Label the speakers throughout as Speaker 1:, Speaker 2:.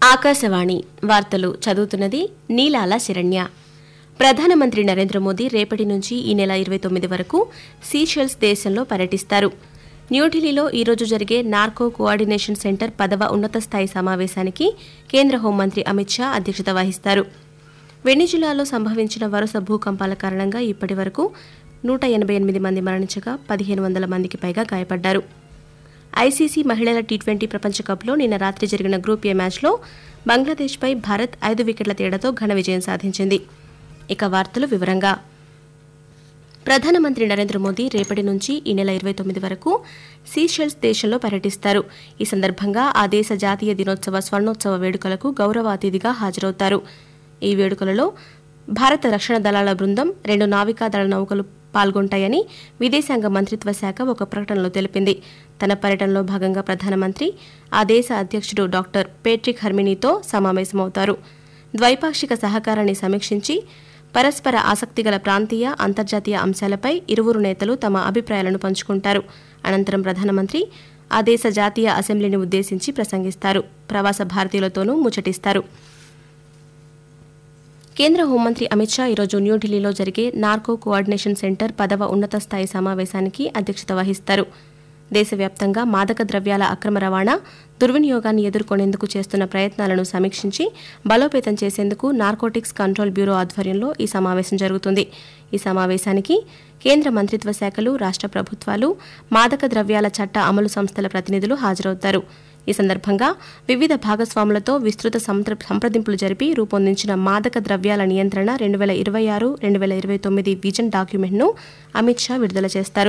Speaker 1: ఆకాశవాణి వార్తలు చదువుతున్నది నీలాల శరణ్య ప్రధానమంత్రి నరేంద్ర మోదీ రేపటి నుంచి ఈ నెల ఇరవై తొమ్మిది వరకు సీషెల్స్ దేశంలో పర్యటిస్తారు న్యూఢిల్లీలో ఈరోజు జరిగే నార్కో కోఆర్డినేషన్ సెంటర్ పదవ ఉన్నత స్థాయి సమావేశానికి కేంద్ర హోంమంత్రి అమిత్ షా అధ్యక్షత వహిస్తారు వెనిజులాలో సంభవించిన వరుస భూకంపాల కారణంగా ఇప్పటి వరకు నూట ఎనభై ఎనిమిది మంది మరణించగా పదిహేను వందల మందికి పైగా గాయపడ్డారు ఐసీసీ మహిళల టీ ట్వంటీ ప్రపంచ కప్లో నిన్న రాత్రి జరిగిన గ్రూప్ ఏ మ్యాచ్లో బంగ్లాదేశ్పై భారత్ ఐదు వికెట్ల తేడాతో ఘన విజయం సాధించింది ఇక వార్తలు వివరంగా ప్రధానమంత్రి నరేంద్ర మోదీ రేపటి నుంచి ఈ నెల ఇరవై తొమ్మిది వరకు సీషెల్స్ దేశంలో పర్యటిస్తారు ఈ సందర్భంగా ఆ దేశ జాతీయ దినోత్సవ స్వర్ణోత్సవ వేడుకలకు గౌరవ అతిథిగా హాజరవుతారు ఈ వేడుకలలో భారత రక్షణ దళాల బృందం రెండు నావికాదళ నౌకలు పాల్గొంటాయని విదేశాంగ మంత్రిత్వ శాఖ ఒక ప్రకటనలో తెలిపింది తన పర్యటనలో భాగంగా ప్రధానమంత్రి ఆ దేశ అధ్యక్షుడు డాక్టర్ పేట్రిక్ హర్మినీతో సమావేశమవుతారు ద్వైపాక్షిక సహకారాన్ని సమీక్షించి పరస్పర ఆసక్తిగల ప్రాంతీయ అంతర్జాతీయ అంశాలపై ఇరువురు నేతలు తమ అభిప్రాయాలను పంచుకుంటారు అనంతరం ప్రధానమంత్రి ఆ దేశ జాతీయ అసెంబ్లీని ఉద్దేశించి ప్రసంగిస్తారు ప్రవాస భారతీయులతోనూ ముచ్చటిస్తారు కేంద్ర హోంమంత్రి అమిత్ షా ఈరోజు న్యూఢిల్లీలో జరిగే నార్కో కోఆర్డినేషన్ సెంటర్ పదవ ఉన్నత స్థాయి సమావేశానికి అధ్యక్షత వహిస్తారు దేశవ్యాప్తంగా మాదక ద్రవ్యాల అక్రమ రవాణా దుర్వినియోగాన్ని ఎదుర్కొనేందుకు చేస్తున్న ప్రయత్నాలను సమీక్షించి బలోపేతం చేసేందుకు నార్కోటిక్స్ కంట్రోల్ బ్యూరో ఆధ్వర్యంలో ఈ సమావేశం జరుగుతుంది ఈ సమావేశానికి కేంద్ర మంత్రిత్వ శాఖలు రాష్ట్ర ప్రభుత్వాలు మాదక ద్రవ్యాల చట్ట అమలు సంస్థల ప్రతినిధులు హాజరవుతారు ఈ సందర్భంగా వివిధ భాగస్వాములతో విస్తృత సంప్ర- సంప్రదింపులు జరిపి రూపొందించిన మాదక ద్రవ్యాల నియంత్రణ రెండు వేల ఇరవై ఆరు రెండు వేల ఇరవై తొమ్మిది విజన్ డాక్యుమెంట్ను అమిత్ షా విడుదల చేస్తారు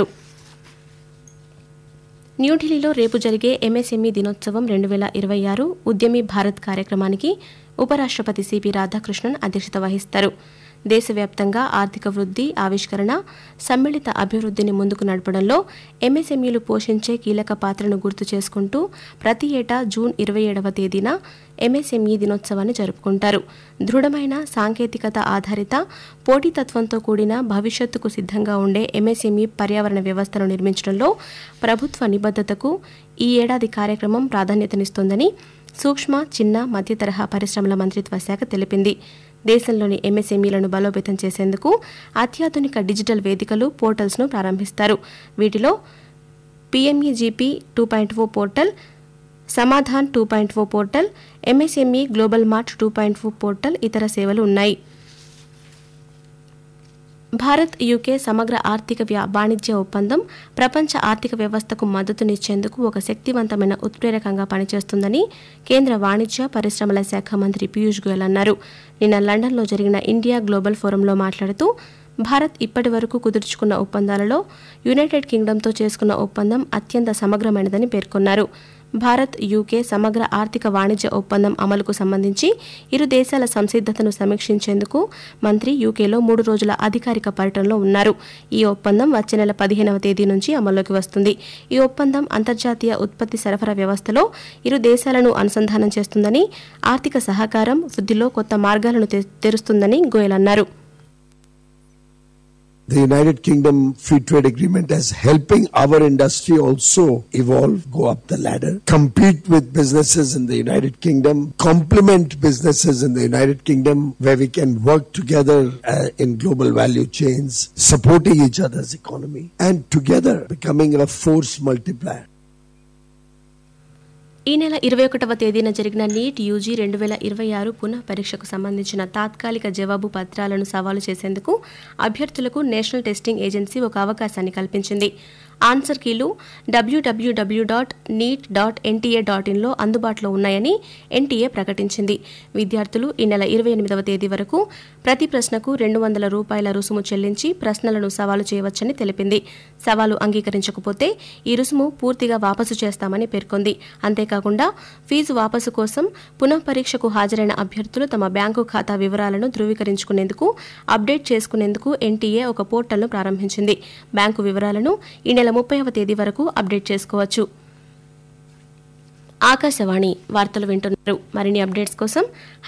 Speaker 1: న్యూఢిల్లీలో రేపు జరిగే ఎంఎస్ఎంఈ దినోత్సవం రెండు వేల ఇరవై ఆరు ఉద్యమి భారత్ కార్యక్రమానికి ఉపరాష్ట్రపతి సిపి రాధాకృష్ణన్ అధ్యక్షత వహిస్తారు దేశవ్యాప్తంగా ఆర్థిక వృద్ధి ఆవిష్కరణ సమ్మిళిత అభివృద్ధిని ముందుకు నడపడంలో ఎంఎస్ఎంఈలు పోషించే కీలక పాత్రను గుర్తు చేసుకుంటూ ప్రతి ఏటా జూన్ ఇరవై ఏడవ తేదీన ఎంఎస్ఎంఈ దినోత్సవాన్ని జరుపుకుంటారు దృఢమైన సాంకేతికత ఆధారిత పోటీతత్వంతో కూడిన భవిష్యత్తుకు సిద్ధంగా ఉండే ఎంఎస్ఎంఈ పర్యావరణ వ్యవస్థను నిర్మించడంలో ప్రభుత్వ నిబద్ధతకు ఈ ఏడాది కార్యక్రమం ప్రాధాన్యతనిస్తోందని సూక్ష్మ చిన్న మధ్య తరహా పరిశ్రమల మంత్రిత్వ శాఖ తెలిపింది దేశంలోని ఎంఎస్ఎంఈలను బలోపేతం చేసేందుకు అత్యాధునిక డిజిటల్ వేదికలు పోర్టల్స్ను ప్రారంభిస్తారు వీటిలో PMEGP two point O portal Samadhan two point O portal MSME global mart two point O portal ఇతర సేవలు ఉన్నాయి భారత్ యూకే సమగ్ర ఆర్థిక వ్యా- వాణిజ్య ఒప్పందం ప్రపంచ ఆర్థిక వ్యవస్థకు మద్దతునిచ్చేందుకు ఒక శక్తివంతమైన ఉత్ప్రేరకంగా పనిచేస్తుందని కేంద్ర వాణిజ్య పరిశ్రమల శాఖ మంత్రి పీయూష్ గోయల్ అన్నారు నిన్న లండన్లో జరిగిన ఇండియా గ్లోబల్ ఫోరంలో మాట్లాడుతూ భారత్ ఇప్పటి వరకు కుదుర్చుకున్న ఒప్పందాలలో యునైటెడ్ కింగ్డమ్తో చేసుకున్న ఒప్పందం అత్యంత సమగ్రమైనదని పేర్కొన్నారు భారత్ యూకే సమగ్ర ఆర్థిక వాణిజ్య ఒప్పందం అమలుకు సంబంధించి ఇరు దేశాల సంసిద్ధతను సమీక్షించేందుకు మంత్రి యూకేలో మూడు రోజుల అధికారిక పర్యటనలో ఉన్నారు ఈ ఒప్పందం వచ్చే నెల పదిహేనవ తేదీ నుంచి అమల్లోకి వస్తుంది ఈ ఒప్పందం అంతర్జాతీయ ఉత్పత్తి సరఫరా వ్యవస్థలో ఇరు దేశాలను అనుసంధానం చేస్తుందని ఆర్థిక సహకారం వృద్ధిలో కొత్త మార్గాలను తె- తెరుస్తుందని గోయల్ అన్నారు
Speaker 2: The United Kingdom Free Trade Agreement as helping our industry also evolve, go up the ladder, compete with businesses in the United Kingdom, complement businesses in the United Kingdom where we can work together uh, in global value chains, supporting each other's economy and together becoming a force multiplier.
Speaker 1: ఈ నెల ఇరవై ఒకటవ తేదీన జరిగిన NEET UG రెండు వేల ఇరవై ఆరు పునః పరీక్షకు సంబంధించిన తాత్కాలిక జవాబు పత్రాలను సవాలు చేసేందుకు అభ్యర్థులకు నేషనల్ టెస్టింగ్ ఏజెన్సీ ఒక అవకాశాన్ని కల్పించింది ఆన్సర్ కీలు WWW dot NEET dot NTA dot ఇన్లో అందుబాటులో ఉన్నాయని ఎన్టీఏ ప్రకటించింది విద్యార్థులు ఈ నెల ఇరవై ఎనిమిదవ తేదీ వరకు ప్రతి ప్రశ్నకు రెండు వందల రూపాయల రుసుము చెల్లించి ప్రశ్నలను సవాలు చేయవచ్చని తెలిపింది సవాలు అంగీకరించకపోతే ఈ రుసుము పూర్తిగా వాపసు చేస్తామని పేర్కొంది అంతేకాకుండా ఫీజు వాపసు కోసం పునః పరీక్షకు హాజరైన అభ్యర్థులు తమ బ్యాంకు ఖాతా వివరాలను ధృవీకరించుకునేందుకు అప్డేట్ చేసుకునేందుకు ఎన్టీఏ ఒక పోర్టల్ను ప్రారంభించింది బ్యాంకు వివరాలను ఈ నెల ముప్పైవ తేదీ వరకు అప్డేట్ చేసుకోవచ్చు ఆకాశవాణి వార్తలు వింటున్నారు మరిన్ని అప్డేట్స్ కోసం